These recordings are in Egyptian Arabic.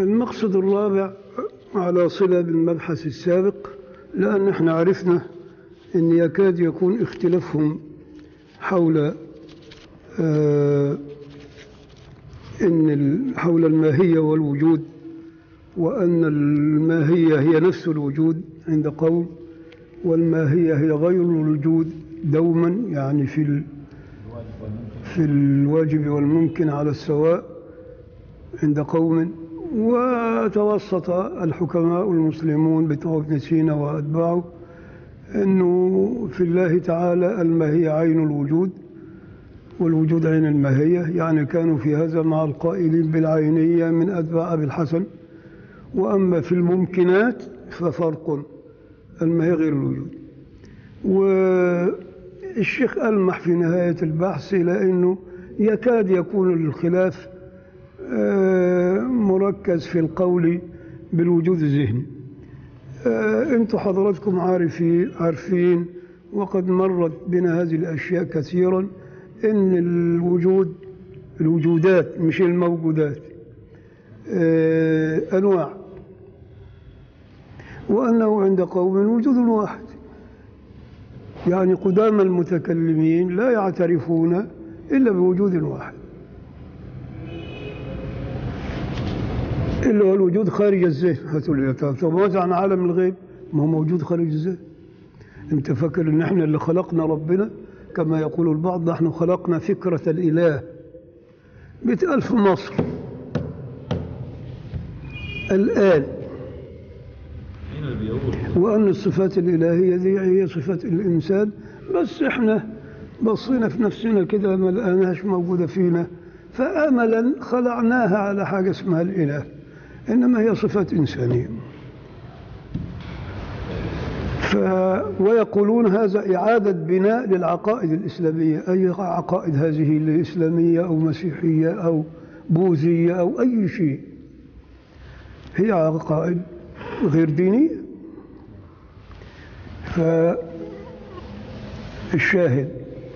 المقصد الرابع على صلة بالمبحث السابق لأن احنا عرفنا أن يكاد يكون اختلافهم حول آه إن ال- حول الماهية والوجود وأن الماهية هي نفس الوجود عند قوم والماهية هي غير الوجود دوما يعني في ال- في الواجب والممكن على السواء عند قوم وتوسط الحكماء المسلمون بتوع ابن سينا وأتباعه أنه في الله تعالى الماهية عين الوجود والوجود عين الماهية يعني كانوا في هذا مع القائلين بالعينية من أتباع أبي الحسن وأما في الممكنات ففرق الماهية غير الوجود والشيخ ألمح في نهاية البحث إلى أنه يكاد يكون الخلاف آه، مركز في القول بالوجود الذهني آه، انتم حضراتكم عارفين عارفين وقد مرت بنا هذه الاشياء كثيرا ان الوجود الوجودات مش الموجودات آه، انواع وانه عند قوم وجود واحد يعني قدام المتكلمين لا يعترفون الا بوجود واحد اللي هو الوجود خارج الذهن هتقول لي طب طب ماذا عن عالم الغيب؟ ما هو موجود خارج الذهن انت فاكر ان احنا اللي خلقنا ربنا كما يقول البعض نحن خلقنا فكرة الإله بيتقال في مصر الآن مين اللي بيقول وأن الصفات الإلهية دي هي صفات الإنسان بس إحنا بصينا في نفسنا كده ما لقيناهاش موجودة فينا فأملا خلعناها على حاجة اسمها الإله إنما هي صفات إنسانية ف ويقولون هذا إعادة بناء للعقائد الإسلامية أي عقائد هذه الإسلامية أو مسيحية أو بوذية أو أي شيء هي عقائد غير دينية فالشاهد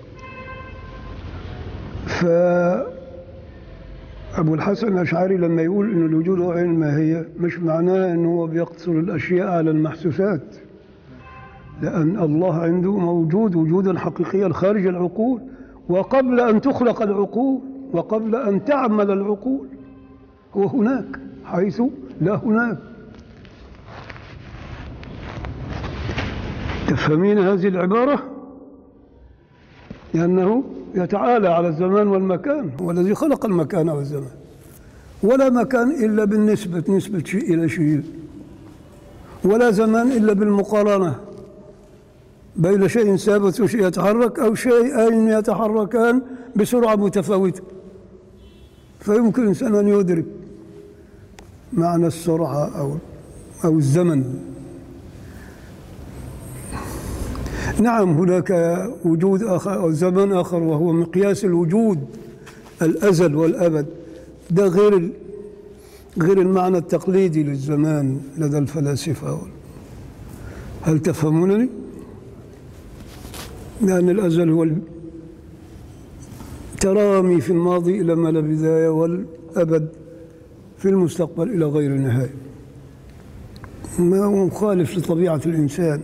فأبو الحسن الأشعري لما يقول إن الوجود هو عين الماهية مش معناه إنه هو بيقتصر الأشياء على المحسوسات لأن الله عنده موجود وجودا حقيقيا خارج العقول وقبل أن تخلق العقول وقبل أن تعمل العقول هو هناك حيث لا هناك تفهمين هذه العبارة لأنه يتعالى على الزمان والمكان هو الذي خلق المكان والزمان ولا مكان إلا بالنسبة نسبة شيء إلى شيء ولا زمان إلا بالمقارنة بين شيء ثابت وشيء يتحرك أو شيئين يتحركان بسرعة متفاوتة فيمكن الإنسان أن يدرك معنى السرعة أو أو الزمن نعم هناك وجود آخر أو زمن آخر وهو مقياس الوجود الأزل والأبد ده غير ال- غير المعنى التقليدي للزمان لدى الفلاسفة هل تفهمونني؟ لأن الأزل هو الترامي في الماضي إلى ما لا بداية والأبد في المستقبل إلى غير نهاية ما هو مخالف لطبيعة الإنسان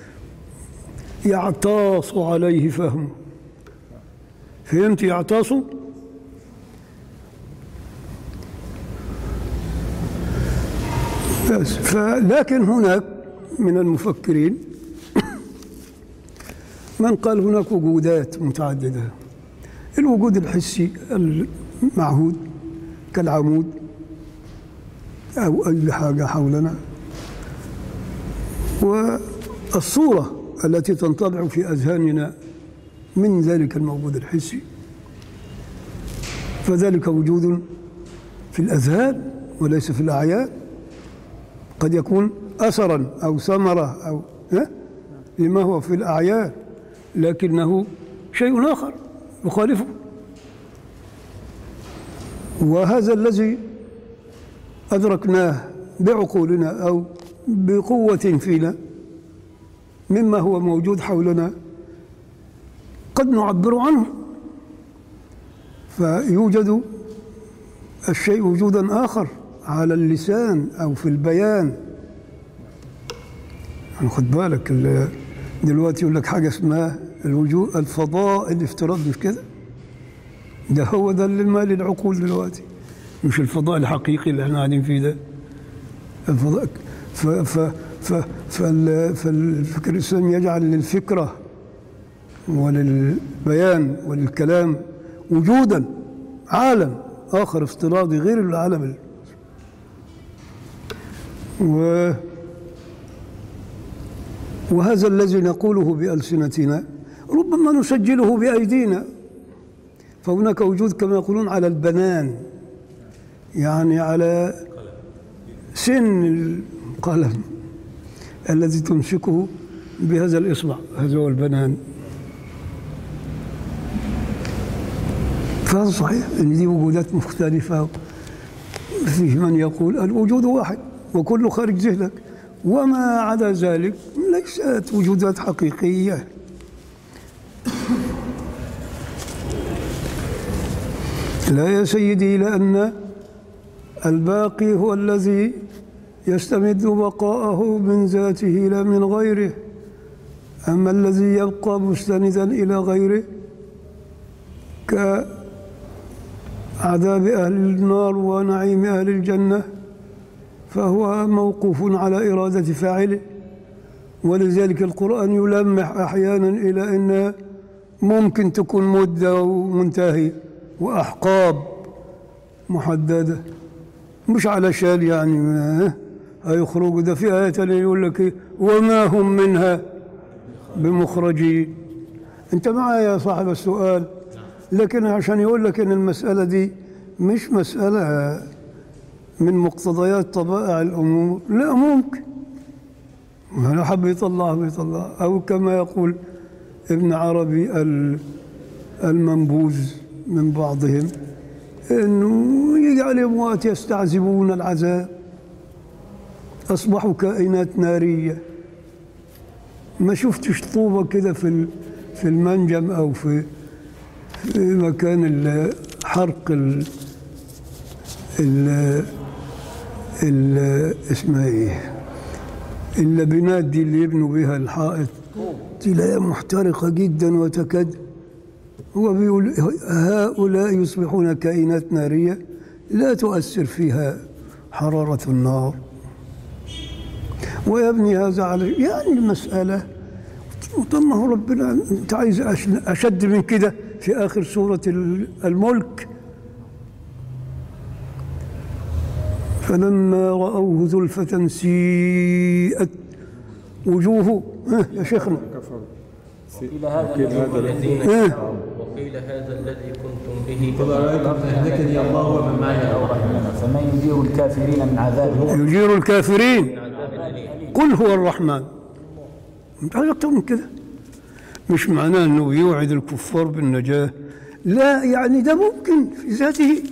يعتاص عليه فهمه فهمت يعتاص بس فلكن هناك من المفكرين من قال هناك وجودات متعددة الوجود الحسي المعهود كالعمود أو أي حاجة حولنا والصورة التي تنطبع في أذهاننا من ذلك الموجود الحسي فذلك وجود في الأذهان وليس في الأعيان قد يكون أثرا أو ثمرة أو ها؟ لما هو في الأعيان لكنه شيء آخر يخالفه وهذا الذي أدركناه بعقولنا أو بقوة فينا مما هو موجود حولنا قد نعبر عنه فيوجد الشيء وجودا آخر على اللسان أو في البيان يعني خد بالك ال- دلوقتي يقول لك حاجة اسمها الوجود الفضاء الافتراضي مش كده ده هو ده اللي مال العقول دلوقتي مش الفضاء الحقيقي اللي احنا قاعدين فيه ده الفضاء ف ف ف فال- فالفكر الإسلامي يجعل للفكرة وللبيان وللكلام وجودا عالم آخر افتراضي غير العالم ال- و وهذا الذي نقوله بألسنتنا ربما نسجله بأيدينا فهناك وجود كما يقولون على البنان يعني على سن القلم الذي تمسكه بهذا الإصبع هذا هو البنان فهذا صحيح ان دي وجودات مختلفه فيه من يقول الوجود واحد وكله خارج ذهنك وما عدا ذلك ليست وجودات حقيقيه لا يا سيدي لان الباقي هو الذي يستمد بقاءه من ذاته لا من غيره اما الذي يبقى مستندا الى غيره كعذاب أهل النار ونعيم أهل الجنة فهو موقوف على إرادة فاعله ولذلك القرآن يلمح أحيانا إلى أن ممكن تكون مدة ومنتهية وأحقاب محددة مش علشان يعني ما هيخرجوا ده في آية تانية يقول لك إيه وما هم منها بمخرجين أنت معايا يا صاحب السؤال لكن عشان يقول لك ان المساله دي مش مساله من مقتضيات طبائع الامور لا ممكن لو حب يطلعها بيطلعها او كما يقول ابن عربي ال- المنبوذ من بعضهم انه يجي عليهم وقت يستعذبون العذاب اصبحوا كائنات ناريه ما شفتش طوبه كده في ال- في المنجم او في في مكان ال- حرق ال ال ال اسمها ايه اللبنات دي اللي يبنوا بها الحائط تلاقيها محترقة جدا وتكاد هو بيقول هؤلاء يصبحون كائنات نارية لا تؤثر فيها حرارة النار ويبني هذا على يعني المسألة طب ما هو ربنا انت عايز أش- اشد من كده في اخر سوره ال- الملك فلما راوه زلفه سيئت وجوه ها يا شيخنا إلى هذا الذي الذين ها وقيل هذا الذي كنتم به قل أرأيتم إن أهلكني الله ومن معي أو رحمنا فمن يجير الكافرين من عذاب يجير الكافرين قل هو الرحمن انت عايز اكتر من كده مش معناه انه يوعد الكفار بالنجاه لا يعني ده ممكن في ذاته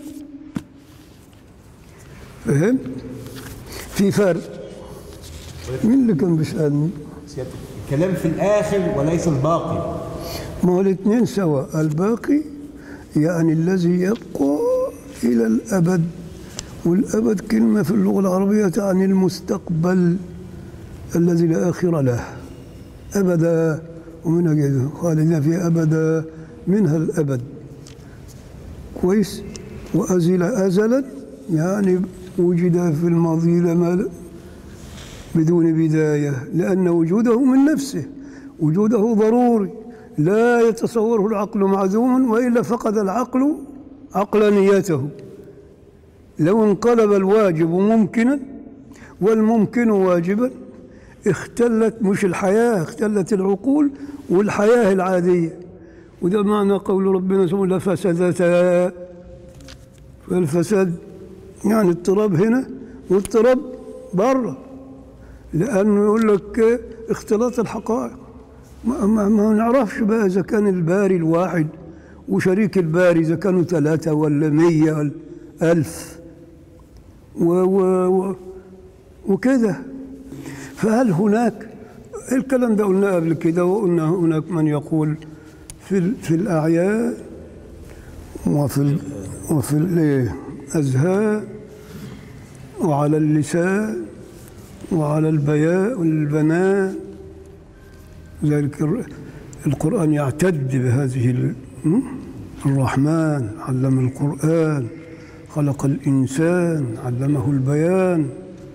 فهم في فرق مين اللي كان بيسالني سيادة الكلام في الآخر وليس الباقي ما هو الاثنين سوا الباقي يعني الذي يبقى إلى الأبد والأبد كلمة في اللغة العربية تعني المستقبل الذي لا آخر له أبدا ومنها جيد خالدين فيه أبدا منها الأبد كويس وأزل أزلا يعني وجد في الماضي لما بدون بداية لأن وجوده من نفسه وجوده ضروري لا يتصوره العقل معدوما وإلا فقد العقل عقلانيته لو انقلب الواجب ممكنا والممكن واجبا اختلت مش الحياة اختلت العقول والحياة العادية وده معنى قول ربنا سبحانه لفسدتا فالفساد يعني اضطراب هنا واضطراب بره لأنه يقول لك اختلاط الحقائق ما, ما, ما نعرفش بقى إذا كان الباري الواحد وشريك الباري إذا كانوا ثلاثة ولا مية ولا ألف و و و وكده فهل هناك الكلام ده قلناه قبل كده وقلنا هناك من يقول في ال- في الأعيان وفي ال- وفي الأذهان وعلى اللسان وعلى البياء والبناء ذلك الر- القرآن يعتد بهذه ال- م? الرحمن علم القرآن خلق الإنسان علمه البيان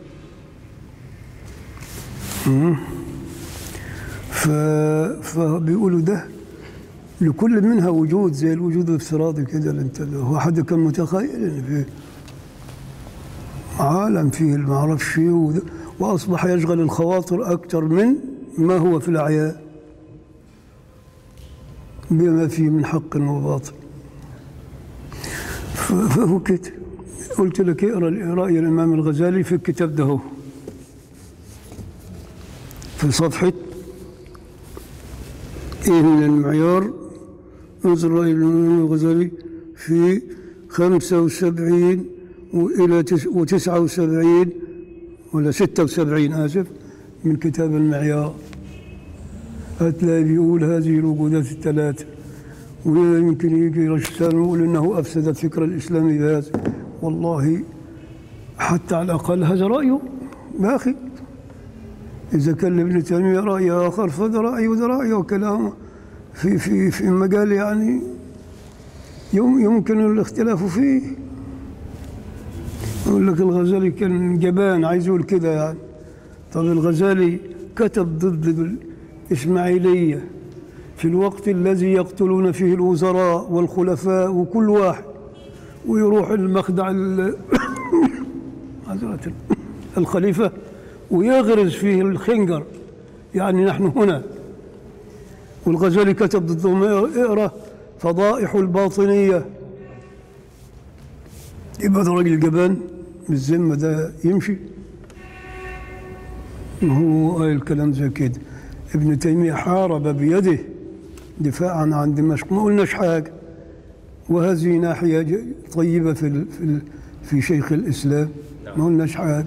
م? ف... فبيقولوا ده لكل منها وجود زي الوجود الافتراضي كده اللي انت هو حد كان متخيل ان في عالم فيه ما اعرفش ايه وده- واصبح يشغل الخواطر اكثر من ما هو في الاعيان بما فيه من حق وباطل ف- فهو كده قلت لك اقرا راي الامام الغزالي في الكتاب ده هو في صفحه ايه من المعيار انظر راي الامام الغزالي في 75 والى تس- وتسعة وسبعين ولا ستة وسبعين آسف من كتاب المعيار هتلاقي بيقول هذه الوجودات الثلاثة ويمكن يجي رشتان ويقول انه افسد الفكر الاسلامي بهذا والله حتى على الاقل هذا رايه يا اخي اذا كان لابن تيميه راي اخر فده رايه وده رايه وكلامه في في في مجال يعني يم يمكن الاختلاف فيه يقول لك الغزالي كان جبان عايز يقول كده يعني طب الغزالي كتب ضد الإسماعيلية في الوقت الذي يقتلون فيه الوزراء والخلفاء وكل واحد ويروح المخدع ال- حضرة الخليفة ويغرز فيه الخنجر يعني نحن هنا والغزالي كتب ضدهم اقرا فضائح الباطنيه يبقى ده راجل جبان بالذمة ده يمشي ما هو قال الكلام زي كده ابن تيمية حارب بيده دفاعا عن دمشق ما قلناش حاجة وهذه ناحية ج- طيبة في ال في, ال في شيخ الإسلام ما قلناش حاجة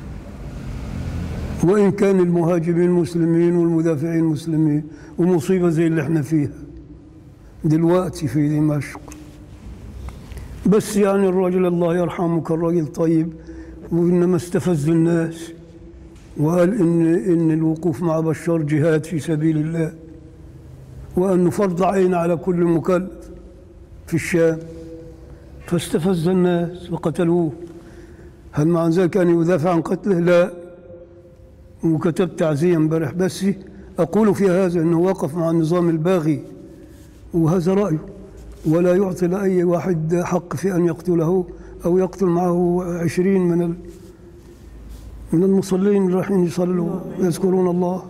وإن كان المهاجمين مسلمين والمدافعين مسلمين ومصيبة زي اللي احنا فيها دلوقتي في دمشق بس يعني الراجل الله يرحمه كان راجل طيب وإنما استفز الناس وقال إن إن الوقوف مع بشار جهاد في سبيل الله وأنه فرض عين على كل مكلف في الشام فاستفز الناس وقتلوه هل مع ذلك أن يدافع عن قتله؟ لا وكتبت تعزية امبارح بس أقول في هذا أنه وقف مع النظام الباغي وهذا رأيه ولا يعطي لأي واحد حق في أن يقتله أو يقتل معه عشرين من ال من المصلين اللي رايحين يصلوا يذكرون الله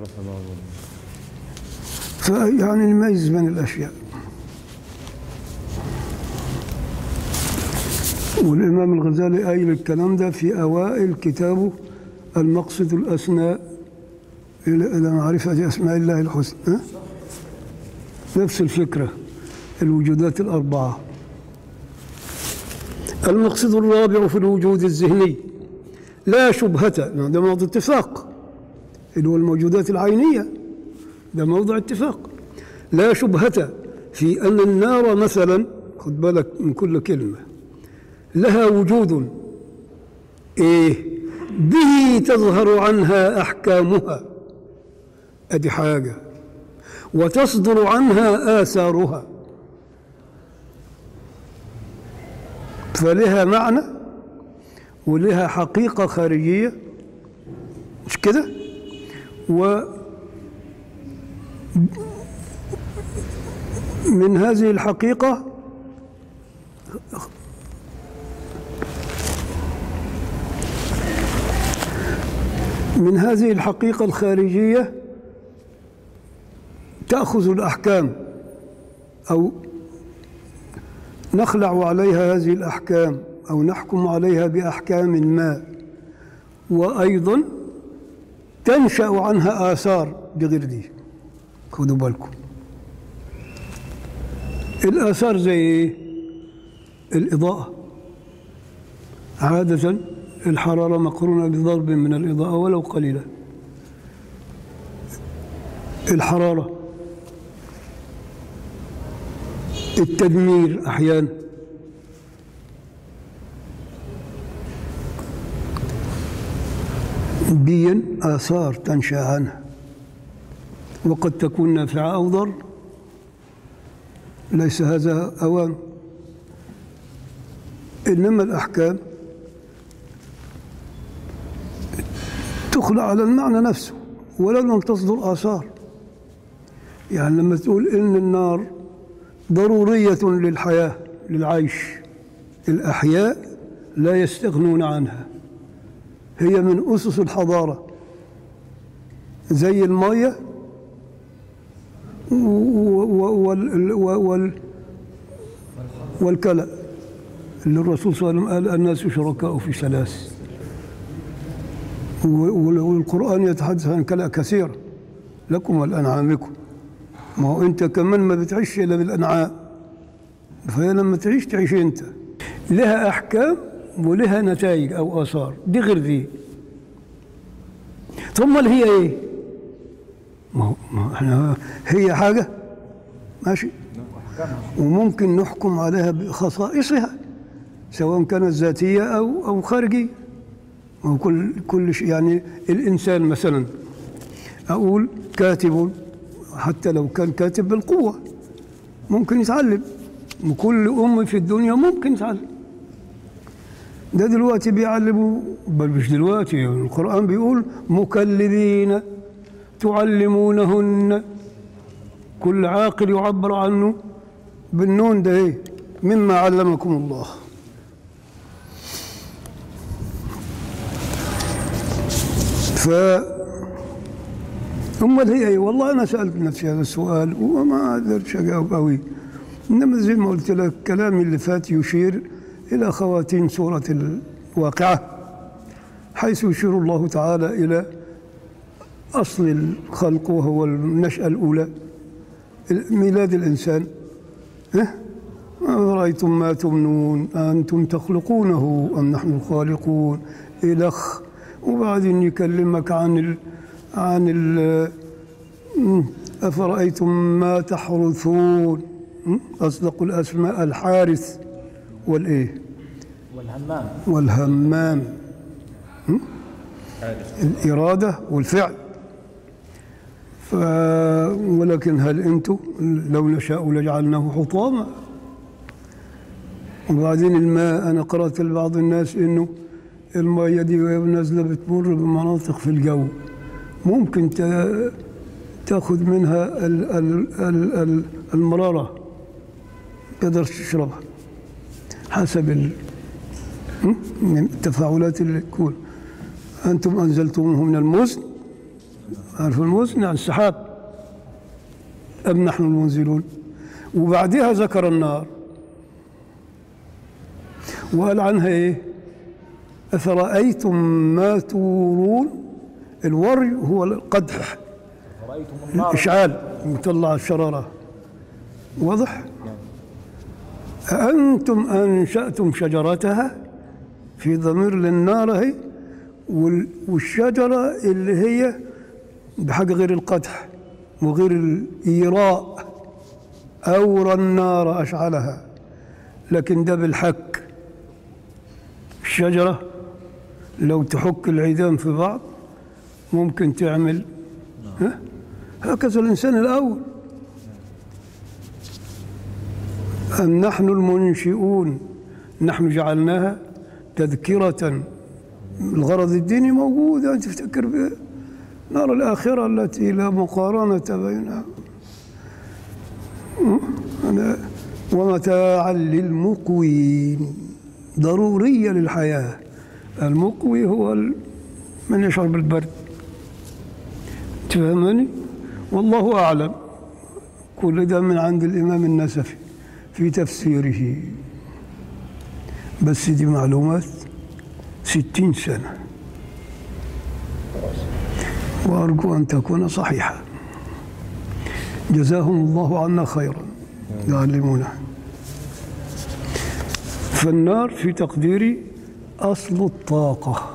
فيعني نميز بين الأشياء والإمام الغزالي قايل الكلام ده في أوائل كتابه المقصد الأسنى إلى إلى معرفة أسماء الله الحسنى ها؟ نفس الفكرة الوجودات الأربعة المقصد الرابع في الوجود الذهني لا شبهة ده موضوع اتفاق اللي هو الموجودات العينية ده موضع اتفاق لا شبهة في أن النار مثلا خد بالك من كل كلمة لها وجود إيه به تظهر عنها أحكامها أدي حاجة وتصدر عنها آثارها فلها معنى ولها حقيقة خارجية مش كده و من هذه الحقيقة من هذه الحقيقة الخارجية تأخذ الأحكام أو نخلع عليها هذه الأحكام أو نحكم عليها بأحكام ما وأيضا تنشأ عنها آثار بغير دي خدوا بالكم الآثار زي إيه؟ الإضاءة عادة الحرارة مقرونة بضرب من الإضاءة ولو قليلا الحرارة التدمير أحيانا ديا آثار تنشأ عنها وقد تكون نافعة أو ضر ليس هذا أوان إنما الأحكام تخلع على المعنى نفسه ولا لم تصدر آثار يعني لما تقول إن النار ضرورية للحياة للعيش الأحياء لا يستغنون عنها هي من أسس الحضارة زي المية و- و- وال وال والكلى اللي الرسول صلى الله عليه وسلم قال الناس شركاء في ثلاث و- وال- والقرآن يتحدث عن كلى كثيرة لكم ولأنعامكم ما هو أنت كمان ما بتعيش إلا بالأنعام فهي لما تعيش تعيش أنت لها أحكام ولها نتائج أو آثار دي غير دي ثم اللي هي إيه؟ ما هو ما هو احنا هي حاجة ماشي وممكن نحكم عليها بخصائصها سواء كانت ذاتية أو أو خارجية ما هو كل كل شيء يعني الإنسان مثلا أقول كاتب حتى لو كان كاتب بالقوة ممكن يتعلم وكل أم في الدنيا ممكن يتعلم ده دلوقتي بيعلموا بل مش دلوقتي القرآن بيقول مكلبين تعلمونهن كل عاقل يعبر عنه بالنون ده ايه مما علمكم الله ف امال هي ايه والله انا سالت نفسي هذا السؤال وما قدرتش اجاوب قوي انما زي ما قلت لك كلامي اللي فات يشير الى خواتيم سوره الواقعه حيث يشير الله تعالى الى اصل الخلق وهو النشاه الاولى ميلاد الانسان ها؟ أرأيتم ما تمنون أنتم تخلقونه أم نحن الخالقون إلخ وبعدين يكلمك عن ال عن ال م، أفرأيتم ما تحرثون م، أصدق الأسماء الحارث والإيه والهمام والهمام م؟ الإرادة والفعل ف... ولكن هل أنتم لو نشاء لجعلناه حطاما وبعدين الماء أنا قرأت لبعض الناس إنه المية دي وهي نازلة بتمر بمناطق في الجو ممكن ت- تاخذ منها ال... ال... ال... ال... المرارة تقدر تشربها حسب ال... م? من التفاعلات اللي تكون أنتم أنزلتموه من المزن عارف المزن يعني السحاب أم نحن المنزلون وبعدها ذكر النار وقال عنها إيه أفرأيتم ما تورون الوري هو القدح رأيتم النار الإشعال يطلع الشرارة واضح أأنتم أنشأتم شجرتها في ضمير للنار هي وال- والشجرة اللي هي بحاجة غير القدح وغير الإيراء أورى النار أشعلها لكن ده بالحك الشجرة لو تحك العيدان في بعض ممكن تعمل ها؟ هكذا الإنسان الأول أم نحن المنشئون نحن جعلناها تذكرة الغرض الديني موجود أن تفتكر به نار الآخرة التي لا مقارنة بينها أنا ومتاعا للمقوين ضرورية للحياة المقوي هو ال- من يشعر بالبرد تفهمني والله أعلم كل ده من عند الإمام النسفي في تفسيره بس دي معلومات ستين سنة وأرجو أن تكون صحيحة جزاهم الله عنا خيرا يعلمونه فالنار في تقديري أصل الطاقة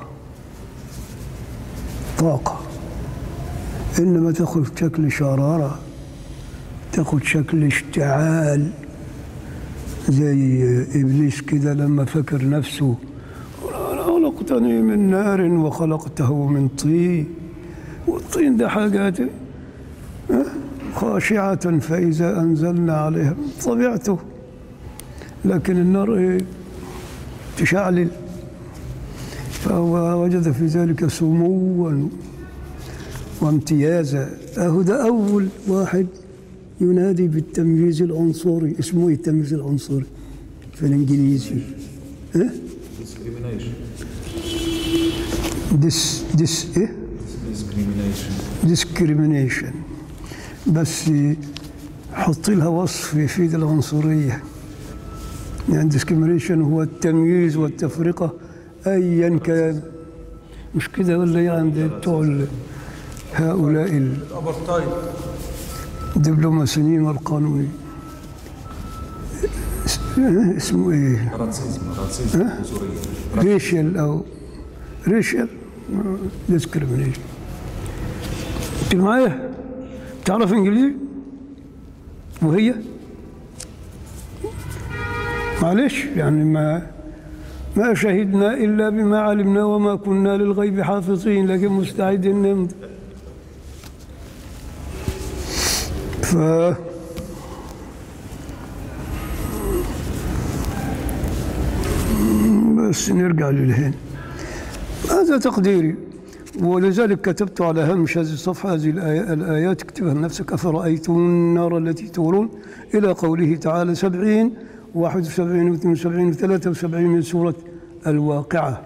طاقة إنما تاخذ شكل شرارة تاخذ شكل اشتعال زي إبليس كده لما فكر نفسه خلقتني من نار وخلقته من طين والطين ده حاجات ها؟ خاشعة فإذا أنزلنا عليها طبيعته لكن النار إيه تشعلل فهو وجد في ذلك سموا وامتيازا أهو ده أول واحد ينادي بالتمييز العنصري اسمه إيه التمييز العنصري في الإنجليزي ها؟ ديس ديس إيه؟ discrimination بس حط لها وصف يفيد العنصرية يعني discrimination هو التمييز والتفرقة أيا كان مش كده ولا إيه عند بتوع ال- هؤلاء الابرتايد الدبلوماسيين والقانونيين اس- اسمه ايه؟ راتسيزم راتسيزم عنصرية ريشيال او ريشيال ديسكريميشن انت معايا؟ تعرف انجليزي؟ وهي؟ معلش يعني ما ما شهدنا الا بما علمنا وما كنا للغيب حافظين لكن مستعدين نمضي ف بس نرجع للهين هذا تقديري ولذلك كتبت على هامش هذه الصفحة هذه الآي- الآيات اكتبها لنفسك أفرأيتم النار التي تورون إلى قوله تعالى سبعين واحد وسبعين واثنين وسبعين وثلاثة وسبعين من سورة الواقعة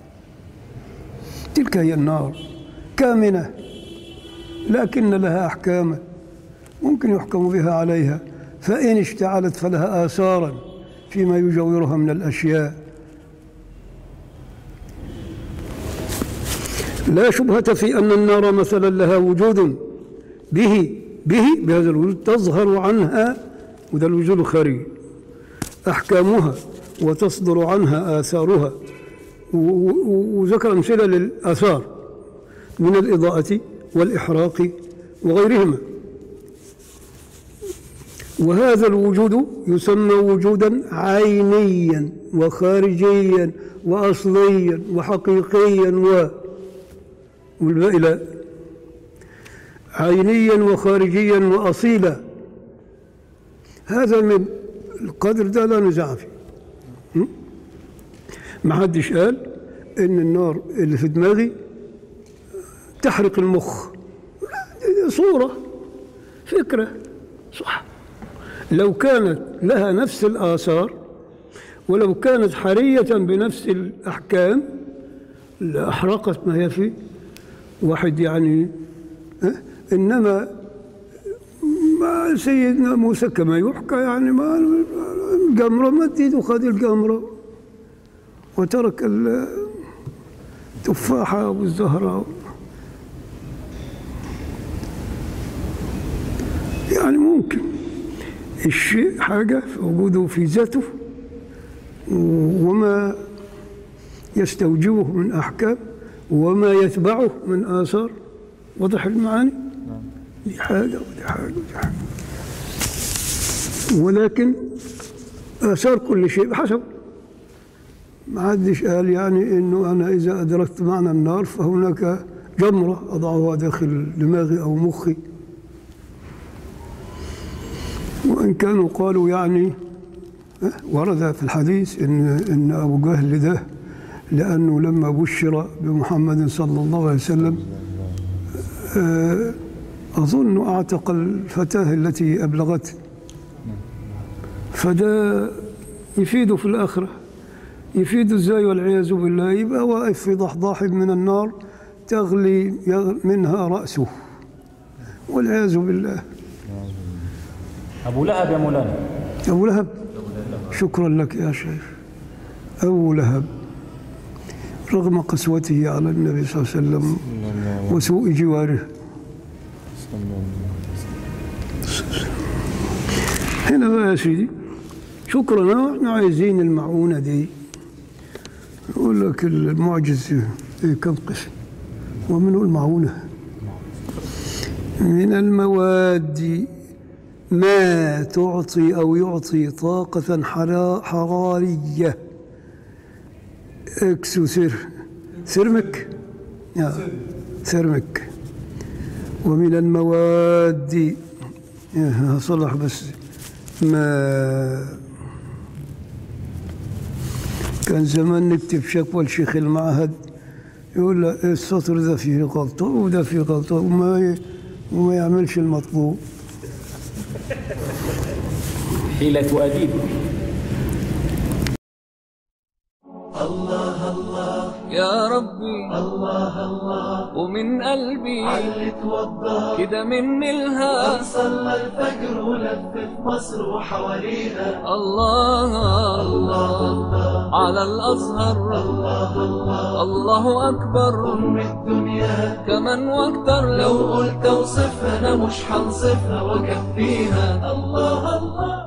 تلك هي النار كامنة لكن لها أحكاما ممكن يحكم بها عليها فإن اشتعلت فلها آثارا فيما يجاورها من الأشياء لا شبهة في أن النار مثلا لها وجود به به بهذا الوجود تظهر عنها وده الوجود الخارجي أحكامها وتصدر عنها آثارها و- و- وذكر أمثلة للآثار من الإضاءة والإحراق وغيرهما وهذا الوجود يسمى وجودا عينيا وخارجيا وأصليا وحقيقيا و والباقي لا عينيا وخارجيا وأصيلا هذا من القدر ده لا نزاع فيه م? ما حدش قال ان النار اللي في دماغي تحرق المخ لا، دي صورة فكرة صح لو كانت لها نفس الآثار ولو كانت حرية بنفس الأحكام لأحرقت ما هي فيه واحد يعني ها؟ إنما ما سيدنا موسى كما يحكى يعني ما الجمرة مد ايده وخد الجمرة وترك التفاحة والزهرة يعني ممكن الشيء حاجة في وجوده في ذاته وما يستوجبه من أحكام وما يتبعه من آثار واضح المعاني دي حاجة ودي حاجة ودي حاجة ولكن آثار كل شيء بحسب ما حدش قال يعني انه انا اذا ادركت معنى النار فهناك جمره اضعها داخل دماغي او مخي وان كانوا قالوا يعني ها، ورد في الحديث ان ان ابو جهل ده لانه لما بشر بمحمد صلى الله عليه وسلم آه، اظن اعتق الفتاه التي ابلغته فده يفيده في الاخره يفيد ازاي والعياذ بالله يبقى واقف في ضحضاح من النار تغلي يغ- منها رأسه والعياذ بالله أبو لهب يا مولانا أبو لهب شكرا لك يا شيخ أبو لهب رغم قسوته على النبي صلى الله عليه وسلم وسوء جواره هنا بقى يا سيدي شكرا احنا عايزين المعونة دي يقول لك المعجز إيه كم قسم ومنه المعونة من المواد ما تعطي أو يعطي طاقة حرا- حرارية اكس وسير سيرمك يا سيرمك ومن المواد يا صلح بس ما كان زمان نكتب شكوى لشيخ المعهد يقول له إيه السطر ده فيه غلطة وده فيه غلطة وما ي- وما يعملش المطلوب حيلة أديب يا ربي الله الله ومن قلبي كده مني الها صلى الفجر ولف مصر وحواليها الله الله على الأزهر الله الله الله أكبر أم الدنيا كمان واكتر لو لو قلت اوصفها انا مش هنصفها واكفيها الله الله